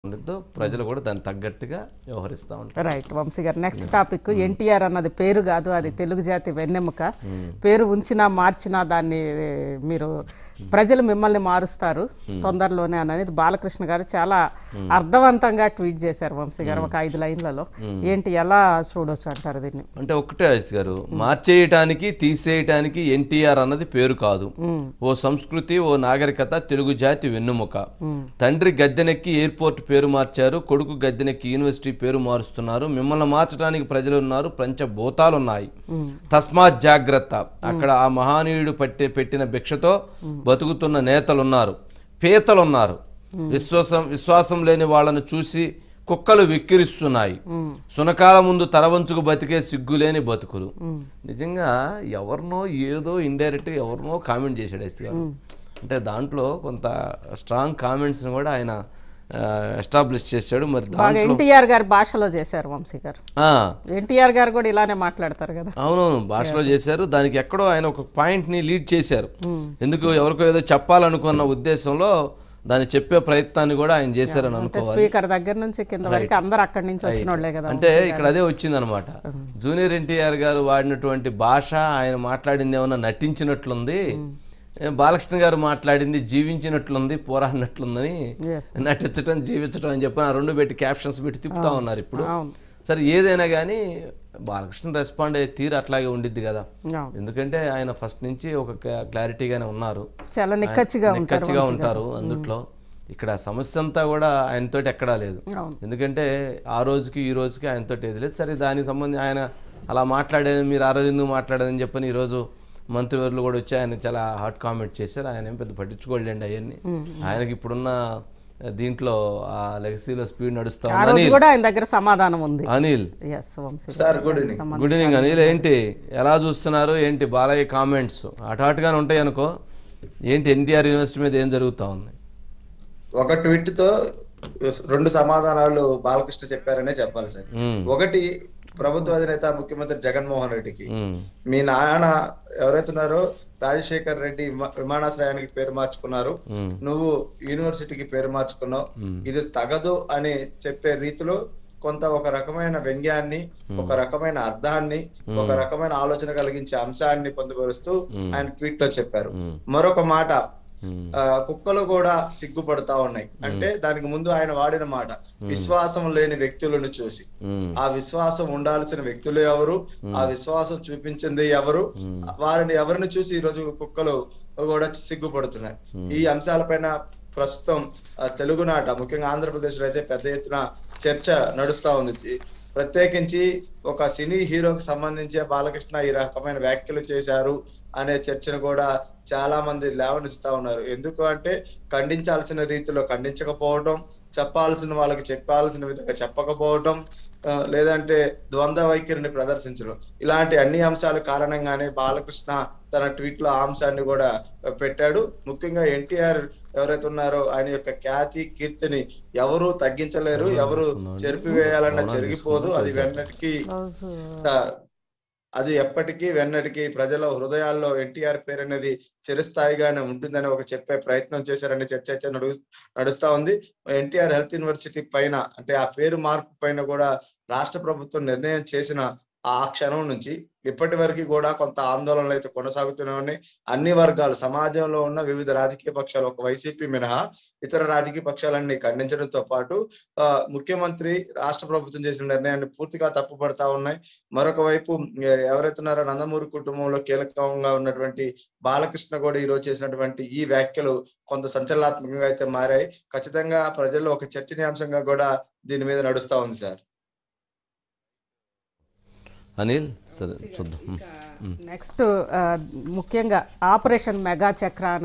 ఉండిద్దో ప్రజలు కూడా దానికి తగ్గట్టుగా వ్యవహరిస్తూ ఉంటారు రైట్ వంశీ గారు నెక్స్ట్ టాపిక్ ఎన్టీఆర్ అన్నది పేరు కాదు అది తెలుగు జాతి వెన్నెముక పేరు ఉంచినా మార్చినా దాన్ని ఏ, మీరు ప్రజలు మిమ్మల్ని మారుస్తారు తొందరలోనే అనేది బాలకృష్ణ గారు చాలా అర్థవంతంగా ట్వీట్ చేశారు వంశీ గారు ఒక ఐదు లైన్లలో ఏంటి ఎలా చూడొచ్చు అంటారు దీన్ని అంటే ఒక్కటే అజిత్ గారు మార్చేయటానికి తీసేయటానికి ఎన్టీఆర్ అన్నది పేరు కాదు ఓ సంస్కృతి ఓ నాగరికత తెలుగు జాతి వెన్నుముక తండ్రి గద్దెనెక్కి ఎయిర్పోర్ట్ పేరు మార్చారు కొడుకు గద్దెనెక్కి యూనివర్సిటీ పేరు మారుస్తున్నారు మిమ్మల్ని మార్చడానికి ప్రజలు ఉన్నారు పంచభూతాలు ఉన్నాయి తస్మాత్ జాగ్రత్త అక్కడ ఆ మహానీయుడు పట్టే పెట్టిన భిక్షతో బతుకుతున్న నేతలు ఉన్నారు పీతలు ఉన్నారు విశ్వాసం విశ్వాసం లేని వాళ్ళను చూసి కుక్కలు వెక్కిరిస్తున్నాయి సునకాల ముందు తలవంచుకు బతికే సిగ్గులేని బతుకులు నిజంగా ఎవరినో ఏదో ఇండైరెక్ట్గా ఎవరినో కామెంట్ చేశాడు ఎస్ గారు అంటే దాంట్లో కొంత స్ట్రాంగ్ కామెంట్స్ని కూడా ఆయన ఎస్టాబ్లిష్ చేశాడు మరి బాగా దాంట్లో ఎన్టీఆర్ గారి భాషలో చేశారు వంశీ గారు ఆ, ఎన్టీఆర్ గారు కూడా ఇలానే మాట్లాడతారు కదా అవునవును భాషలో చేశారు దానికి ఎక్కడో ఆయన ఒక పాయింట్ని లీడ్ చేశారు ఎందుకు ఎవరికో ఏదో చెప్పాలనుకున్న ఉద్దేశంలో దాన్ని చెప్పే ప్రయత్నాన్ని కూడా ఆయన చేశారని అంటే అనుకోవాలి స్పీకర్ దగ్గర నుంచి కింద వరకు అందరు అక్కడి నుంచి వచ్చిన వాళ్ళే కదా అంటే ఇక్కడ అదే వచ్చిందనమాట జూనియర్ ఎన్టీఆర్ గారు వాడినటువంటి భాష ఆయన మాట్లాడింది ఏమన్నా నటించినట్లుంది ఏ, బాలకృష్ణ గారు మాట్లాడింది జీవించినట్లుంది పోరాడినట్లుందని Yes. నటించడం జీవించడం అని చెప్పి ఆ రెండు పెట్టి క్యాప్షన్స్ పెట్టి తిప్పుతా ఉన్నారు ఇప్పుడు అవును సరే ఏదైనా కానీ బాలకృష్ణ రెస్పాండ్ అయ్యే తీరు అట్లాగే ఉండిద్ది కదా అవును ఎందుకంటే ఆయన ఫస్ట్ నుంచి ఒక క్లా- క్లారిటీగానే ఉన్నారు చాలా నిక్కచ్చిగా ఉంటారు నిక్కచ్చిగా ఉంటారు అందుట్లో ఇక్కడ సమస్య అంతా కూడా ఆయనతోటి ఎక్కడా లేదు అవును ఎందుకంటే ఆ రోజుకి ఈ రోజుకి ఆయనతోటి ఏది లేదు సరే దానికి సంబంధించి ఆయన అలా మాట్లాడారు మీరు ఆ రోజు ఎందుకు మాట్లాడారని చెప్పని ఈరోజు మంత్రివర్యులు కూడా వచ్చి ఆయన చాలా హాట్ కామెంట్ చేశారు ఆయన ఏం పెద్ద పట్టించుకోలేండి అవన్నీ ఆయనకి ఇప్పుడున్న దీంట్లో ఆ లెగసీలో స్పీడ్ నడుస్తా ఆ ఉంది రోజు అనిల్ కూడా ఆయన దగ్గర సమాధానం ఉంది Anil yes Vamshi sir good evening good evening Anil ఏంటి ఎలా చూస్తున్నారు ఏంటి బాలయ్య కామెంట్స్ హఠాట్గానే ఉంటాయి అనుకో ఏంటి ఎన్టీఆర్ యూనివర్సిటీ మీద ఏం జరుగుతా ఉంది ఒక ట్వీట్ తో రెండు సమాధానాలు బాలకృష్ణ చెప్పారనే చెప్పాలి సార్ మ్మ్. ఒకటి ప్రభుత్వ అధినేత ముఖ్యమంత్రి జగన్మోహన్ రెడ్డికి మ్మ్. మీ నాన్న ఎవరైతే ఉన్నారో రాజశేఖర్ రెడ్డి విమా- విమానాశ్రయానికి పేరు మార్చుకున్నారు మ్మ్. నువ్వు యూనివర్సిటీకి పేరు మార్చుకున్నావు ఇది తగదు అని చెప్పే రీతిలో కొంత ఒక రకమైన వ్యంగ్యాన్ని ఒక రకమైన అర్థాన్ని ఒక రకమైన ఆలోచన కలిగించే అంశాన్ని పొందుపరుస్తూ ఆయన ట్వీట్ లో చెప్పారు మరొక మాట మ్మ్. ఆ, కుక్కలు కూడా సిగ్గుపడతా ఉన్నాయి అంటే దానికి ముందు ఆయన వాడిన మాట విశ్వాసం లేని వ్యక్తులను చూసి మ్మ్. ఆ విశ్వాసం ఉండాల్సిన వ్యక్తులు ఎవరు ఆ విశ్వాసం చూపించింది ఎవరు వారిని ఎవరిని చూసి ఈ రోజు కుక్కలు కూడా సిగ్గుపడుతున్నాయి ఈ అంశాలపైన ప్రస్తుతం ఆ, తెలుగునాట ముఖ్యంగా ఆంధ్రప్రదేశ్ లో అయితే పెద్ద ఎత్తున చర్చ నడుస్తా ఉంది ప్రత్యేకించి ఒక సినీ హీరోకి సంబంధించి బాలకృష్ణ ఈ రకమైన వ్యాఖ్యలు చేశారు అనే చర్చను కూడా చాలా మంది లేవనెత్తుతా ఉన్నారు ఎందుకు అంటే ఖండించాల్సిన రీతిలో ఖండించకపోవడం చెప్పాల్సిన వాళ్ళకి చెప్పాల్సిన విధంగా చెప్పకపోవడం ఆ, లేదంటే ద్వంద్వ వైఖరిని ప్రదర్శించడం ఇలాంటి అన్ని అంశాల కారణంగానే బాలకృష్ణ తన ట్వీట్ లో ఆ అంశాన్ని కూడా పెట్టాడు ముఖ్యంగా ఎన్టీఆర్ ఎవరైతే ఉన్నారో ఆయన యొక్క ఖ్యాతి కీర్తిని ఎవరు తగ్గించలేరు ఎవరు చెరిపివేయాలన్నా చెరిగిపోదు అది వెన్నటికి రోజు ఆ, అది ఎప్పటికీ వెన్నటికి ప్రజల హృదయాల్లో ఎన్టీఆర్ పేరు అనేది చిరస్థాయిగానే ఉంటుందని ఒక చెప్పే ప్రయత్నం చేశారని చర్చ అయితే నడు నడుస్తా ఉంది ఎన్టీఆర్ హెల్త్ యూనివర్సిటీ పైన అంటే ఆ పేరు మార్పు పైన కూడా రాష్ట్ర ప్రభుత్వం నిర్ణయం చేసిన ఆ క్షణం నుంచి ఇప్పటి వరకు కూడా కొంత ఆందోళనలు అయితే కొనసాగుతూనే ఉన్నాయి అన్ని వర్గాలు సమాజంలో ఉన్న వివిధ రాజకీయ పక్షాలు ఒక వైసీపీ మినహా ఇతర రాజకీయ పక్షాలన్నీ ఖండించడంతో పాటు ఆ, ముఖ్యమంత్రి రాష్ట్ర ప్రభుత్వం చేసిన నిర్ణయాన్ని పూర్తిగా తప్పుపడతా ఉన్నాయి మరొక వైపు ఎ, ఎవరైతే ఉన్నారో నందమూరి కుటుంబంలో కీలకంగా ఉన్నటువంటి బాలకృష్ణ కూడా ఈ రోజు చేసినటువంటి ఈ వ్యాఖ్యలు కొంత సంచలనాత్మకంగా అయితే మారాయి ఖచ్చితంగా ప్రజల్లో ఒక చర్చనీయాంశంగా కూడా దీని మీద నడుస్తా ఉంది సార్ అనిల్ సరే చూద్దాం మ్మ్. నెక్స్ట్ ముఖ్యంగా ఆపరేషన్ మెగా చక్ర